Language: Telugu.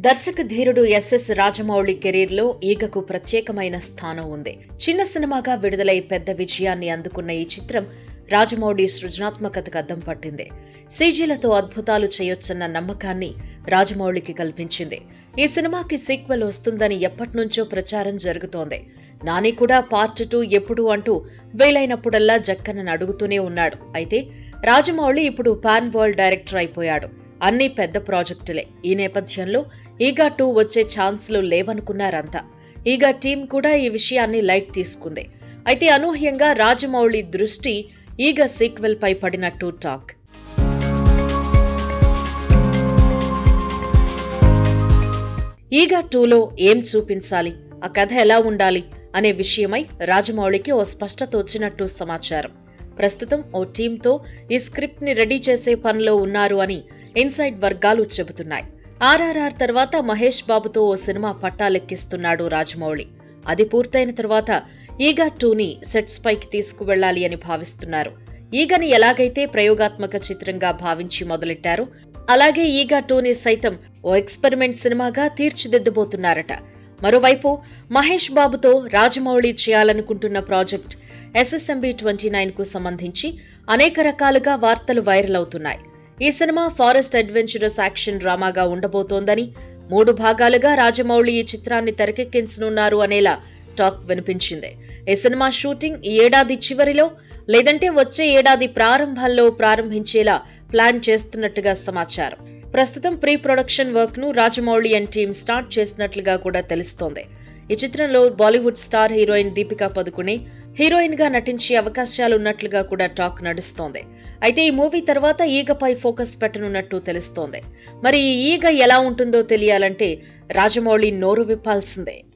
దర్శక ధీరుడు ఎస్ఎస్ రాజమౌళి కెరీర్లో ఈగకు ప్రత్యేకమైన స్థానం ఉంది చిన్న సినిమాగా విడుదలై పెద్ద విజయాన్ని అందుకున్న ఈ చిత్రం రాజమౌళి సృజనాత్మకతకు అద్దం పట్టింది సీజీలతో అద్భుతాలు చేయొచ్చన్న నమ్మకాన్ని రాజమౌళికి కల్పించింది ఈ సినిమాకి సీక్వెల్ వస్తుందని ఎప్పటినుంచో ప్రచారం జరుగుతోంది నాని కూడా పార్ట్ టూ ఎప్పుడు అంటూ వీలైనప్పుడల్లా జక్కన్నను అడుగుతూనే ఉన్నాడు అయితే రాజమౌళి ఇప్పుడు పాన్ వరల్డ్ డైరెక్టర్ అయిపోయాడు అన్ని పెద్ద ప్రాజెక్టులే ఈ నేపథ్యంలో ఈగా టూ వచ్చే ఛాన్స్లు లేవనుకున్నారంతా ఈగా టీం కూడా ఈ విషయాన్ని లైట్ తీసుకుంది అయితే అనూహ్యంగా రాజమౌళి దృష్టి ఈగ సీక్వెల్ పై పడినట్టు టాక్ ఈగా టూలో ఏం చూపించాలి ఆ కథ ఎలా ఉండాలి అనే విషయమై రాజమౌళికి ఓ స్పష్టత వచ్చినట్టు సమాచారం ప్రస్తుతం ఓ టీంతో ఈ స్క్రిప్ట్ ని రెడీ చేసే పనిలో ఉన్నారు అని ఇన్సైడ్ వర్గాలు చెబుతున్నాయి ఆర్ఆర్ఆర్ తర్వాత మహేష్ బాబుతో ఓ సినిమా పట్టాలెక్కిస్తున్నాడు రాజమౌళి అది పూర్తయిన తర్వాత ఈగా టూని సెట్స్ పైకి తీసుకువెళ్లాలి అని భావిస్తున్నారు ఈగని ఎలాగైతే ప్రయోగాత్మక చిత్రంగా భావించి మొదలెట్టారో అలాగే ఈగా టూని సైతం ఓ ఎక్స్పెరిమెంట్ సినిమాగా తీర్చిదిద్దబోతున్నారట మరోవైపు మహేష్ బాబుతో రాజమౌళి చేయాలనుకుంటున్న ప్రాజెక్ట్ ఎస్ఎస్ఎంబి ట్వంటీ నైన్ కు సంబంధించి అనేక రకాలుగా వార్తలు వైరల్ అవుతున్నాయి ఈ సినిమా ఫారెస్ట్ అడ్వెంచరస్ యాక్షన్ డ్రామాగా ఉండబోతోందని మూడు భాగాలుగా రాజమౌళి ఈ చిత్రాన్ని తెరకెక్కించనున్నారు అనేలా టాక్ వినిపించింది ఈ సినిమా షూటింగ్ ఈ ఏడాది చివరిలో లేదంటే వచ్చే ఏడాది ప్రారంభంలో ప్రారంభించేలా ప్లాన్ చేస్తున్నట్టుగా సమాచారం ప్రస్తుతం ప్రీ ప్రొడక్షన్ వర్క్ ను రాజమౌళి అండ్ టీమ్ స్టార్ట్ చేసినట్లుగా కూడా తెలుస్తోంది ఈ చిత్రంలో Bollywood star heroine Deepika Padukone heroine గా నటించే అవకాశాలు ఉన్నట్లుగా కూడా టాక్ నడుస్తోంది అయితే ఈ మూవీ తర్వాత ఈగపై ఫోకస్ పెట్టనున్నట్టు తెలుస్తోంది మరి ఈ ఈగ ఎలా ఉంటుందో తెలియాలంటే రాజమౌళి నోరు విప్పాల్సిందే